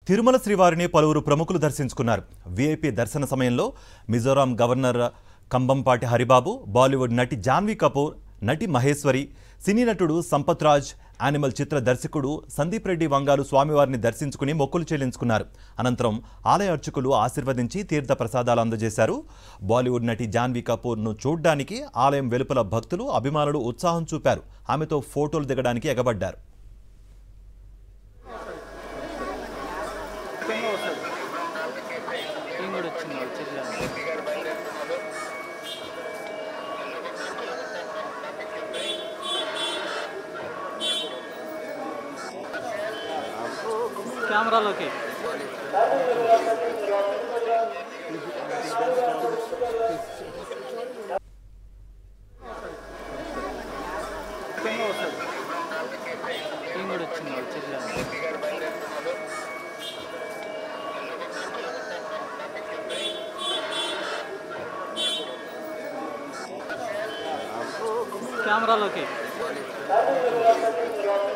తిరుమల శ్రీవారిని పలువురు ప్రముఖులు దర్శించుకున్నారు వీఐపీ దర్శన సమయంలో మిజోరాం గవర్నర్ కంబంపాటి హరిబాబు బాలీవుడ్ నటి జాన్వీ కపూర్ నటి మహేశ్వరి సినీ నటుడు సంపత్ రాజ్ యానిమల్ చిత్ర దర్శకుడు సందీప్ రెడ్డి వంగాలు స్వామివారిని దర్శించుకుని మొక్కులు చెల్లించుకున్నారు అనంతరం ఆలయ అర్చకులు ఆశీర్వదించి తీర్థ ప్రసాదాలు అందజేశారు బాలీవుడ్ నటి జాన్వీ కపూర్ను చూడ్డానికి ఆలయం వెలుపల భక్తులు అభిమానులు ఉత్సాహం చూపారు ఆమెతో ఫోటోలు దిగడానికి ఎగబడ్డారు టీం కూడా వచ్చింది వచ్చేసి కెమెరాలోకి టీం కూడా వచ్చింది వచ్చేసి కెమెరాలోకి